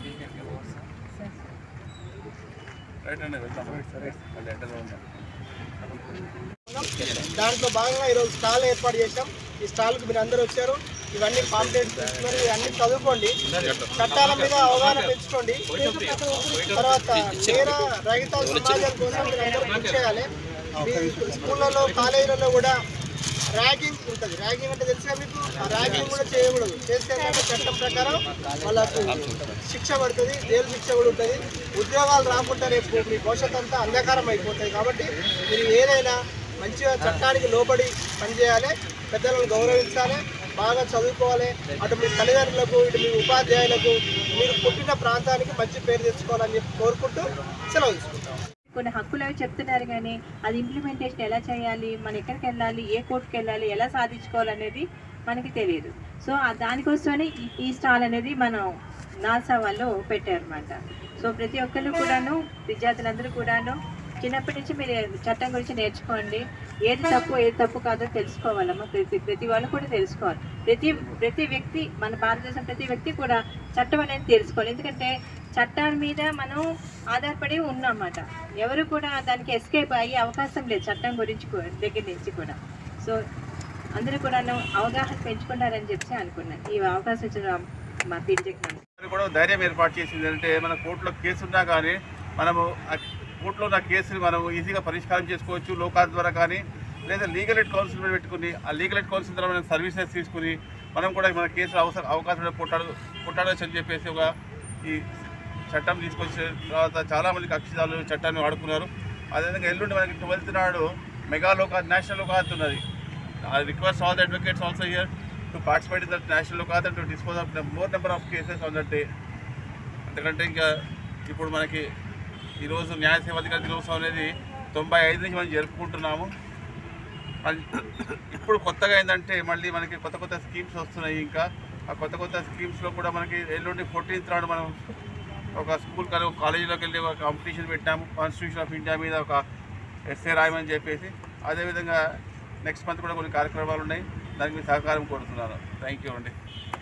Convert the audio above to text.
Right అండి వెళ్తాం మళ్ళీ ఎండలో ఉన్నాం దాంట్లో భాగంగా ఈరోజు స్టాల్ ఏర్పాటు చేశాం ఈ స్టాల్కి మీరు అందరూ వచ్చారు ఇవన్నీ పాంప్లెట్స్ తీసుకున్నారు ఇవన్నీ చదువుకోండి చట్టాల మీద అవగాహన పెంచుకోండి తర్వాత నేర రహిత సమాజం కోసం మీరు అందరూ కృషి చేయాలి మీ స్కూళ్ళలో కాలేజీలలో కూడా ర్యాగింగ్ ఉంటుంది ర్యాగింగ్ అంటే తెలుసా మీకు ఆ ర్యాగింగ్ కూడా చేయకూడదు చేస్తే ఏంటంటే చట్టం ప్రకారం వాళ్ళకు శిక్ష పడుతుంది జైలు శిక్ష కూడా ఉంటుంది ఉద్యోగాలు రాకుండా రేపు మీ భవిష్యత్తు అంతా అంధకారం అయిపోతుంది కాబట్టి మీరు ఏదైనా మంచిగా చట్టానికి లోబడి పనిచేయాలి పెద్దలను గౌరవించాలి బాగా చదువుకోవాలి అటు మీ తల్లిదండ్రులకు ఇటు మీ ఉపాధ్యాయులకు మీరు పుట్టిన ప్రాంతానికి మంచి పేరు తెచ్చుకోవాలని చెప్పి కోరుకుంటూ సెలవు తీసుకుంటాం కొన్ని హక్కులు అవి చెప్తున్నారు కానీ అది ఇంప్లిమెంటేషన్ ఎలా చేయాలి మనం ఎక్కడికి వెళ్ళాలి ఏ కోర్టుకి వెళ్ళాలి ఎలా సాధించుకోవాలనేది మనకి తెలియదు సో ఆ దానికోసమని ఈ- ఈ స్టాల్ అనేది మనం నాసా వాళ్ళు పెట్టారన్నమాట సో ప్రతి ఒక్కరు కూడాను విద్యార్థులందరూ కూడాను చిన్నప్పటి నుంచి మీరు చట్టం గురించి నేర్చుకోండి ఏది తప్పు ఏది తప్పు కాదో తెలుసుకోవాలమ్మా ప్రతి ప్రతి వాళ్ళు కూడా తెలుసుకోవాలి ప్రతి ప్రతి వ్యక్తి మన భారతదేశం ప్రతి వ్యక్తి కూడా చట్టం అనేది తెలుసుకోవాలి ఎందుకంటే చట్టాల మీద మనం ఆధారపడి ఉన్నామన్నమాట ఎవరు కూడా దానికి ఎస్కేప్ అయ్యే అవకాశం లేదు చట్టం గురించి కూ- దగ్గర నుంచి కూడా సో అందరూ కూడా అవగాహన పెంచుకుంటారని చెప్పి అనుకున్నాను ఈ అవకాశం ఇచ్చిన మా పీడిజెక్ అది కూడా ధైర్యం ఏర్పాటు చేసింది అంటే మన కోర్టులో కేసు ఉన్నా కానీ మనము ఆ కోర్టులో ఉన్న కేసుని మనం ఈజీగా పరిష్కారం చేసుకోవచ్చు లోకాల ద్వారా కానీ లేదా లీగల్ ఎయిడ్ కౌన్సిల్ మీద పెట్టుకుని ఆ లీగల్ ఎయిడ్ కౌన్సిల్ ద్వారా మనం సర్వీసెస్ తీసుకుని మనం కూడా మన కేసులు అవసరం అవకాశం ఉంటే కొట్టాడు కొట్టాడొచ్చు అని చెప్పేసి ఒక ఈ చట్టం తీసుకొచ్చిన తర్వాత చాలామంది కక్షిదారులు ఈ చట్టాన్ని వాడుకున్నారు అదేవిధంగా ఎల్లుండి మనకి ట్వెల్త్ నాడు మెగా లోకా నేషనల్ లోకాత్ ఉన్నది I request all the advocates also here to participate in the national lokaat and to dispose of the more number of cases on that day. ఎందుకంటే ఇంకా ఇప్పుడు మనకి ఈరోజు న్యాయ సేవాధికారి దినోత్సవం అనేది తొంభై ఐదు నుంచి మనం జరుపుకుంటున్నాము అది ఇప్పుడు కొత్తగా ఏంటంటే మళ్ళీ మనకి కొత్త కొత్త స్కీమ్స్ వస్తున్నాయి ఇంకా ఆ కొత్త కొత్త స్కీమ్స్లో కూడా మనకి ఎల్లుండి ఫోర్టీన్త్ నాడు మనం ఒక స్కూల్ కానీ ఒక కాలేజీలోకి వెళ్ళి ఒక కాంపిటీషన్ పెట్టాము కాన్స్టిట్యూషన్ ఆఫ్ ఇండియా మీద ఒక ఎస్ఏ రాయమని చెప్పేసి అదేవిధంగా నెక్స్ట్ మంత్ కూడా కొన్ని కార్యక్రమాలు ఉన్నాయి దానికి మీ సహకారం కోరుతున్నాను థ్యాంక్ యూ అండి